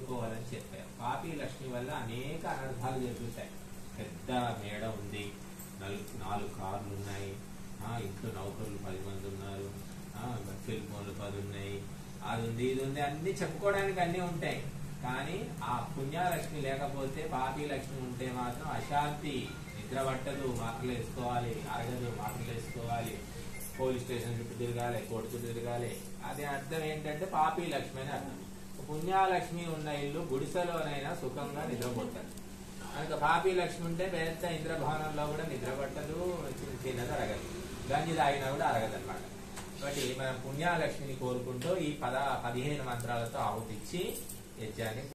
కోరుకోవాలని చెప్పారు పాపి లక్ష్మి వల్ల అనేక అనర్థాలు జరుగుతాయి పెద్ద మేడ ఉంది నలుగు నాలుగు కార్లు ఉన్నాయి ఆ ఇంట్లో నౌకర్లు పది మంది ఉన్నారు ఆ సెల్ ఫోన్లు పది ఉన్నాయి అది ఉంది ఇది ఉంది అన్ని చెప్పుకోవడానికి అన్ని ఉంటాయి కానీ ఆ పుణ్యలక్ష్మి లేకపోతే పాపి లక్ష్మి ఉంటే మాత్రం అశాంతి నిద్ర పట్టదు మాటలు వేసుకోవాలి అరగదు మాటలు వేసుకోవాలి పోలీస్ స్టేషన్ చుట్టూ తిరగాలి కోర్టు చుట్టూ తిరగాలి అది అర్థం ఏంటంటే పాపి లక్ష్మి అని అర్థం పుణ్యాలక్ష్మి ఉన్న ఇల్లు గుడిసెలోనైనా సుఖంగా నిద్రపోతారు కనుక పాపి లక్ష్మి ఉంటే పెద్ద ఇంద్రభవనంలో కూడా నిద్ర పట్టదు చిన్న చిన్నది అరగదు గంజి తాగినా కూడా అరగదు అనమాట కాబట్టి మనం పుణ్యాలక్ష్మిని కోరుకుంటూ ఈ పద పదిహేను మంత్రాలతో ఆహుతిచ్చి యజ్ఞాన్ని